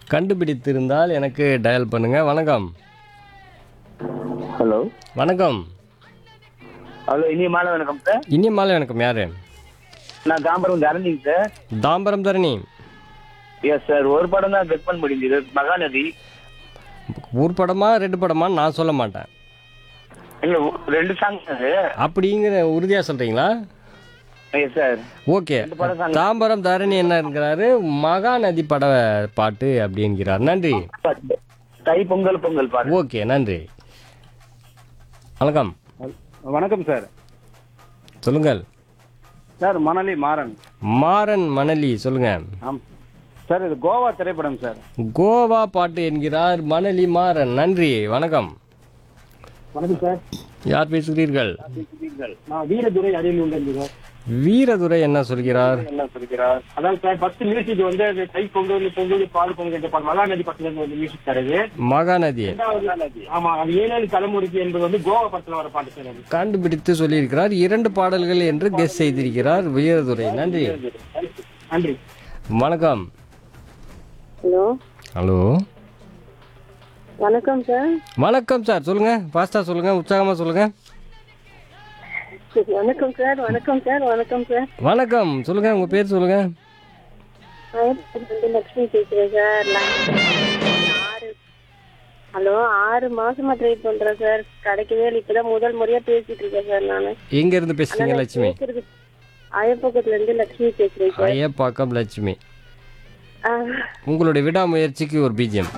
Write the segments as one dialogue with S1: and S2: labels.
S1: கண்டுபிடித்திருந்தால் எனக்கு டயல் பண்ணுங்க வணக்கம்
S2: ஹலோ
S1: வணக்கம்
S2: ஹலோ இனிய மாலை வணக்கம் சார்
S1: இனிய மாலை வணக்கம் யாரு
S2: நான் தாம்பரம் தரணிங்க sir
S1: Tambaram Dharani
S2: yes sir ஒரு படம் தான் கட் பண்ண முடிஞ்சது மகாநதி
S1: ஊர் படமா ரெண்டு படமா நான் சொல்ல மாட்டேன்
S2: இல்ல ரெண்டு சாங் சார்
S1: அப்படிங்கிற உறுதியாக சொல்கிறீங்களா
S2: எஸ் சார்
S1: ஓகே
S2: ரெண்டு படம் song.
S1: தாம்பரம் தரணி என்ன இருக்கிறாரு மகாநதி பட பாட்டு அப்படிங்கிறார் நன்றி
S2: தை பொங்கல் பொங்கல் பாரு
S1: ஓகே நன்றி வணக்கம்
S3: வணக்கம் சார்
S1: சொல்லுங்கள்
S3: சார் மணலி மாறன்
S1: மாறன் மணலி சொல்லுங்க
S3: ஆம் சார் இது கோவா திரைப்படம் சார்
S1: கோவா பாட்டு என்கிறார் மணலி மாறன் நன்றி வணக்கம்
S3: வணக்கம் சார்
S1: யார் பேசுகிறீர்கள்
S3: நான் வீரதுரை அரியலூர்ல இருந்து சார்
S1: வீரதுரை என்ன சொல்கிறார்
S3: என்ன சொல்கிறார் அதான் சார் ஃபர்ஸ்ட் மியூசிக் வந்து அது தை பொங்கல் பொங்கல் பால் பொங்கல் என்ற பாடல் மகாநதி படத்துல இருந்து வந்து மியூசிக் தருது
S1: மகாநதி
S3: ரெண்டாவது ஆமா அது ஏழேழு தலைமுறைக்கு என்பது வந்து கோவா படத்துல வர பாட்டு சார் அது
S1: கண்டுபிடித்து சொல்லியிருக்கிறார் இரண்டு பாடல்கள் என்று கெஸ் செய்திருக்கிறார் வீரதுரை நன்றி
S3: நன்றி
S1: வணக்கம்
S4: ஹலோ
S1: ஹலோ
S4: வணக்கம் சார்
S1: வணக்கம் சார் சொல்லுங்க ஃபாஸ்டா சொல்லுங்க உற்சாகமா சொல்லுங்க
S4: வணக்கம் சார் வணக்கம் சார் வணக்கம் சார்
S1: வணக்கம் சொல்லுங்க உங்க பேர் சொல்லுங்க
S4: வந்து லக்ஷ்மி பேசுறேன் சார் ஆறு ஹலோ ஆறு மாசமா ட்ரை பண்றேன் சார் கிடைக்கவே இல்லை இப்பதான் முதல் முறையா பேசிட்டு இருக்கேன் சார் நானு
S1: எங்க இருந்து பேசுறீங்க லட்சுமி
S4: கேக்குறது அயப்பக்கத்துல இருந்து லக்ஷ்மி பேசுறேன் சார்
S1: ஐயப்பாக்கம் லட்சுமி
S4: ஆ,
S1: உங்களுடைய விடாமுயற்சிக்கு ஒரு பிஜிஎம்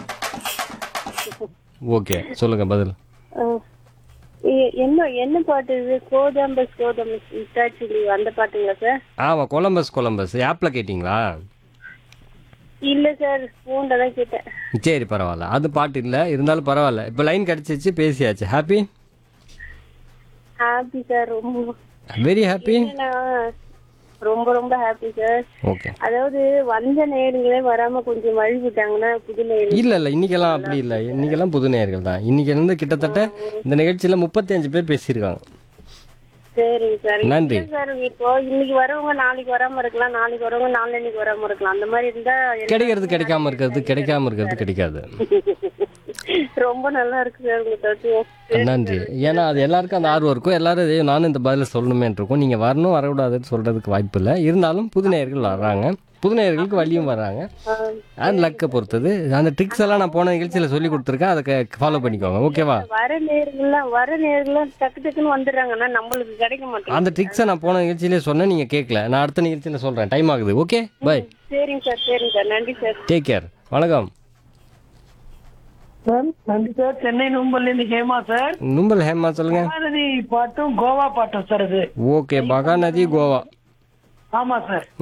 S1: ஓகே சொல்லுங்க பதில்
S4: ஆ. எ- என்ன என்ன பாட்டு இது கோதம்பஸ் கோதம்பஸ் இட்டாச்சி அந்த பாட்டுங்களா சார்
S1: ஆமாம் கொலம்பஸ் கொலம்பஸ் ஆப்பில் கேட்டிங்களா
S4: இல்ல சார் போன்ல தான் கேட்டேன்
S1: சரி பரவாயில்ல அது பாட்டு இல்லை இருந்தாலும் பரவாயில்ல இப்போ லைன் கிடச்சிச்சு பேசியாச்சு ஹாப்பி
S4: ஹாப்பி சார் ரொம்ப
S1: வெரி ஹாப்பி
S4: ஏன்னா, ரொம்ப ரொம்ப ஹாப்பி சார்
S1: ஓகே
S4: அதாவது வந்த நேயர்களே வராம கொஞ்சம் வழி விட்டாங்கன்னா புது நேயர்கள்
S1: இல்லை இல்லை இன்னைக்கெல்லாம் அப்படி இல்லை இன்னைக்கெல்லாம் புது நேயர்கள் தான் இன்னைக்கு இருந்து கிட்டத்தட்ட இந்த நிகழ்ச்சியில் முப்பத்தி பேர் பேசியிருக்காங்க
S4: சரிங்க சார்
S1: நன்றி.
S4: இல்ல சார் இப்போ இன்னைக்கு வரவங்க நாளைக்கு வராம இருக்கலாம் நாளைக்கு வரவங்க நாளைக்கு வராம இருக்கலாம் அந்த மாதிரி இருந்தா எனக்கு
S1: கிடைக்கிறது கிடைக்காம இருக்கிறது கிடைக்காம இருக்கிறது கிடைக்காது
S4: ரொம்ப நல்லா இருக்கு சார் உங்க தத்துவம்
S1: நன்றி ஏன்னா அது எல்லாருக்கும் அந்த ஆர்வம் இருக்கும் எல்லாரும் "ஐயோ, நானும் இந்த பதில சொல்லணுமே இருக்கும் நீங்கள் வரணும் வரக்கூடாதுன்னு சொல்கிறதுக்கு வாய்ப்பு இல்லை இருந்தாலும் புது நேயர்கள் வர்றாங்க புது நேயர்களுக்கு வழியும் வர்றாங்க அது லக்கை பொறுத்தது அந்த ட்ரிக்ஸ் எல்லாம் நான் போன நிகழ்ச்சியில் சொல்லி கொடுத்துருக்கேன் அதை ஃபாலோ பண்ணிக்கோங்க ஓகேவா
S4: வர நேர்கள்லாம் வர நேர்கள்லாம் டக்கு டக்குன்னு வந்துடுறாங்கன்னா நம்மளுக்கு கிடைக்க மாட்டேங்குது
S1: அந்த ட்ரிக்ஸை நான் போன நிகழ்ச்சியிலே சொன்னேன் நீங்கள் கேட்கல நான் அடுத்த நிகழ்ச்சியில் சொல்கிறேன் டைம் ஆகுது ஓகே பை
S4: சரிங்க சார் சரிங்க சார் நன்றி சார்
S1: டேக் கேர் வணக்கம்
S5: சார் நன்றி சார் சென்னை நும்பல்ல இருந்து ஹேமா சார்
S1: நும்பல் ஹேமா சொல்லுங்க
S5: மகாநதி பாட்டும் கோவா பாட்டும் சார் இது
S1: ஓகே மகாநதி கோவா
S5: ஆமா சார்